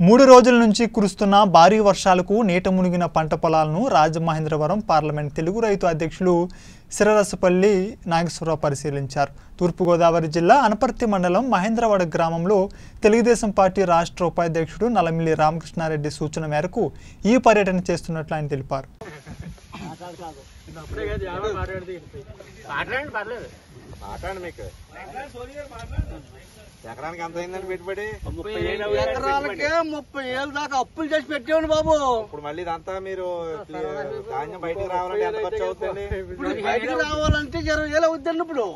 మూడు రోజుల నుంచి కురుస్తున్న భారీ వర్షాలకు నీట మునిగిన పంట పొలాలను రాజమహేంద్రవరం పార్లమెంట్ తెలుగు రైతు అధ్యక్షులు సిరరసపల్లి నాగేశ్వరరావు పరిశీలించారు తూర్పుగోదావరి జిల్లా అనపర్తి మండలం మహేంద్రవాడ గ్రామంలో తెలుగుదేశం పార్టీ రాష్ట్ర ఉపాధ్యక్షుడు నలమిల్లి రామకృష్ణారెడ్డి సూచన మేరకు ఈ పర్యటన చేస్తున్నట్లు ఆయన తెలిపారు మాట్లాడండి పర్లేదు మాట్లాడండి మీకు ఎకరానికి ఎంత అయిందండి పెట్టుబడి ఎకరాలకే ముప్పై ఏళ్ళు దాకా అప్పులు చేసి పెట్టేవాడు బాబు ఇప్పుడు మళ్ళీ ఇదంతా మీరు ధాన్యం బయటకు రావాలంటే ఎంత ఖర్చు అవుతుంది ఇప్పుడు బయటికి రావాలంటే ఇరవై వేలు అవుద్దండి ఇప్పుడు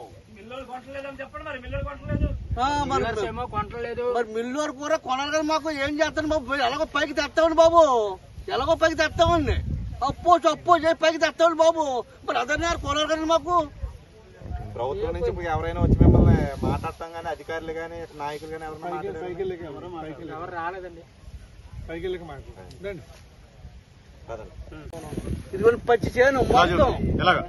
ఆ, మరి ఇప్పుడు- మరి మిల్లు వరకు కూడా కొనాలి కదా మాకు ఏం చేస్తాను బాబు ఎలాగో పైకి తెస్తామండి బాబు ఎలాగో పైకి తెస్తామండి అప్పు అప్పు చేసి పైకి తెస్తామండి బాబు మరి అదన్నీ కొనాలి కదండి మాకు ప్రభుత్వం నుంచి ఇప్పుడు ఎవరైనా వచ్చి మిమ్మల్ని మాట్లాడటం కానీ అధికారులు కానీ నాయకులు కానీ ఎవరైనా మాట్లాడారు ఎవరు రాలేదండి ఇదిగోండి పచ్చి చేను మొత్తం ఇలాగా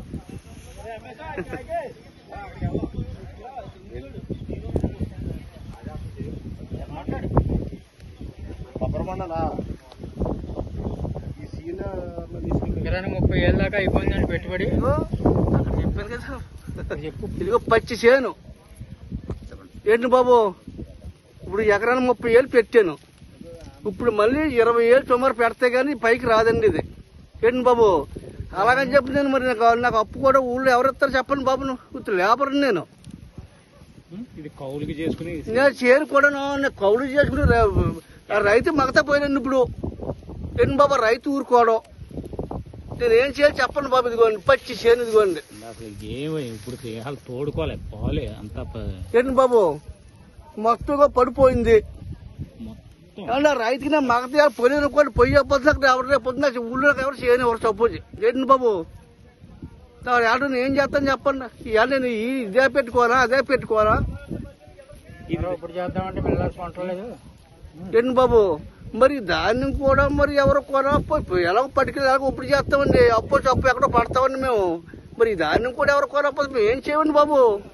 ఎకరానికి ముప్పై ఏళ్ళ దాకా అయిపోయిందండి పెట్టుబడి ఇదిగో, అక్కడ చెప్పాను కదా ఇదిగో పచ్చి చేను ఏంటి బాబు ఇప్పుడు ఎకరానికి ముప్పై ఏళ్ళు పెట్టాను ఇప్పుడు మళ్ళీ ఇరవై ఏళ్ళు సుమారు పెడితే గానీ పైకి రాదండి ఇది ఏంటి బాబు అలాగని చెప్పి నేను మరి నాకు నాకు అప్పు కూడా ఊళ్ళో ఎవరు ఇస్తారు చెప్పండి బాబు నువ్వు లేబర్ నేను ఇది కౌలుకి చేసుకుని నేను చేను కూడాను నేను కౌలు చేసుకుని ర- ఆ రైతు మగతా పోయినండి ఇప్పుడు ఏంటి బాబు రైతు ఊరుకోవడం నేను ఏం చేయాలి చెప్పండి బాబు ఇదిగోండి పచ్చి చేను ఇదిగోండి అసలు ఏమో ఇప్పుడు దేహాలు తోడుకోలే పోలే అంతా ప- ఏంటి బాబు మొత్తంగా పడిపోయింది మొత్తం ఏమన్నా రైతుకి నా మగత పొయ్యి అనుకోండి పొయ్యి చెప్పొద్దు ఎవరు రేపు పొద్దున్న ఊళ్ళో ఎవరు చేయని ఎవరు సపోజ్ ఏంటి బాబు ఏడు నేను ఏం చేస్తాను చెప్పండి ఇవాళ నేను ఈ ఇదే పెట్టుకోవాలా అదే పెట్టుకోవాలా ఇప్పుడు చేద్దామంటే పిల్లలు కొంటలేదు ఏంటి బాబు మరి ధాన్యం కూడా మరి ఎవరు కొన ఎలా పట్టుకెళ్ళి ఎలాగో ఇప్పుడు చేస్తామండి అప్పు అప్పు ఎక్కడో పడతామండి మేము మరి ఈ ధాన్యం కూడా ఎవరు కొనకపోతే మేము ఏం చేయండి బాబు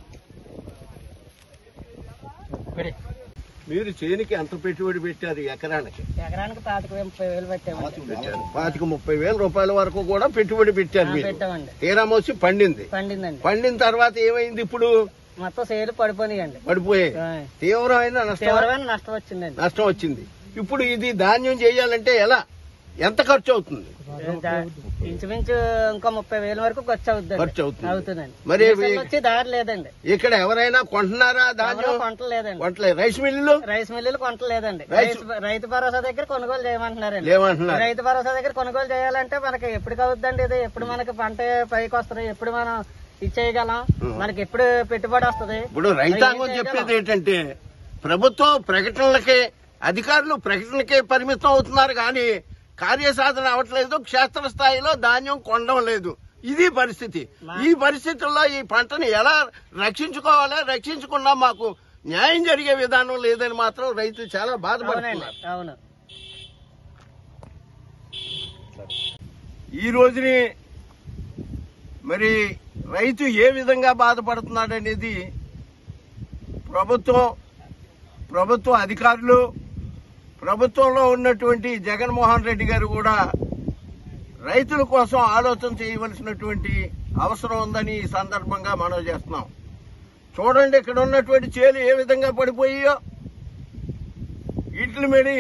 మీరు చేనికి ఎంత పెట్టుబడి పెట్టారు ఎకరానికి ఎకరానికి పాతిక ముప్పై వేలు పెట్టాము పెట్టారు పాతిక ముప్పై వేల రూపాయల వరకు కూడా పెట్టుబడి పెట్టారు మీరు పెట్టామండి తీరా మోసి పండింది పండిందండి పండిన తర్వాత ఏమైంది ఇప్పుడు మొత్తం సేలు పడిపోయినాయండి పడిపోయాయి తీవ్రమైన నష్టం తీవ్రమైన నష్టం వచ్చిందండి నష్టం వచ్చింది ఇప్పుడు ఇది ధాన్యం చేయాలంటే ఎలా ఎంత ఖర్చు అవుతుంది ఇంచుమించు ఇంకా ముప్పై వేల వరకు ఖర్చు అవుతుంది ఖర్చు అవుతుంది. అవుతుందండి మరి డీజిల్ వచ్చి దారి లేదండి ఇక్కడ ఎవరైనా కొంటున్నారా ఎవరో ధాన్యం కొంటలేదండి కొంటలే రైస్ మిల్లులు రైస్ మిల్లులు కొంటలేదండి రైస్- రైతు రైతు భరోసా దగ్గర కొనుగోలు చేయమంటున్నారండి లేవంటున్నారు రైతు భరోసా దగ్గర కొనుగోలు చేయాలంటే మనకి ఎప్పుడు అవుద్దండి ఇది ఎప్పుడు మనకి పంట పైకి వస్తుంది ఎప్పుడు మనం ఇచ్చేయగలం మనకి ఎప్పుడు పెట్టుబడి వస్తుంది ఇప్పుడు రైతాంగం చెప్పేది ఏంటంటే ప్రభుత్వం ప్రకటనలకే అధికారులు ప్రకటనకే పరిమితం అవుతున్నారు కానీ కార్యసాధన అవ్వట్లేదు క్షేత్రస్థాయిలో ధాన్యం కొనడం లేదు ఇది పరిస్థితి ఈ పరిస్థితుల్లో ఈ పంటని ఎలా రక్షించుకోవాలో రక్షించుకున్నా మాకు న్యాయం జరిగే విధానం లేదని మాత్రం రైతులు చాలా అవునండి బాధపడుతున్నారు అవును ఈ రోజుని మరి రైతు ఏ విధంగా బాధపడుతున్నాడనేది ప్రభుత్వం ప్రభుత్వ అధికారులు ప్రభుత్వంలో ఉన్నటువంటి జగన్మోహన్ రెడ్డి గారు కూడా రైతుల కోసం ఆలోచన చేయవలసినటువంటి అవసరం ఉందని ఈ సందర్భంగా మనం చేస్తున్నాం చూడండి ఇక్కడ ఉన్నటువంటి చేలు ఏ విధంగా పడిపోయాయో వీటిని మరి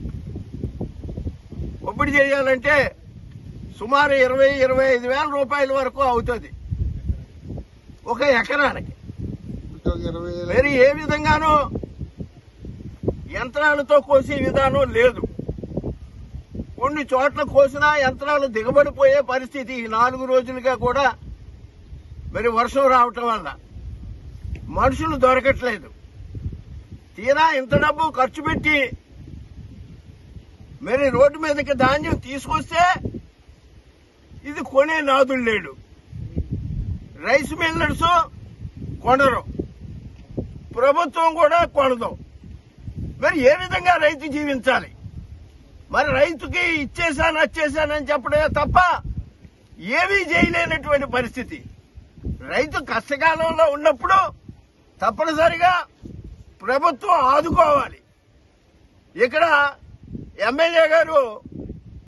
ఒప్పిడి చేయాలంటే సుమారు ఇరవై ఇరవై ఐదు వేల రూపాయల వరకు అవుతుంది ఒక ఎకరానికి మరి ఏ విధంగానూ యంత్రాలతో కోసే విధానం లేదు కొన్ని చోట్ల కోసినా యంత్రాలు దిగబడిపోయే పరిస్థితి ఈ నాలుగు రోజులుగా కూడా మరి వర్షం రావటం వల్ల మనుషులు దొరకట్లేదు తీరా ఇంత డబ్బు ఖర్చు పెట్టి మరి రోడ్డు మీదకి ధాన్యం తీసుకొస్తే ఇది కొనే నాదుడు లేడు రైస్ మిల్లర్స్ కొనరు ప్రభుత్వం కూడా కొనదు మరి ఏ విధంగా రైతు జీవించాలి మరి రైతుకి ఇచ్చేసాను వచ్చేసానని చెప్పడమే తప్ప ఏమీ చేయలేనటువంటి పరిస్థితి రైతు కష్టకాలంలో ఉన్నప్పుడు తప్పనిసరిగా ప్రభుత్వం ఆదుకోవాలి ఇక్కడ ఎమ్మెల్యే గారు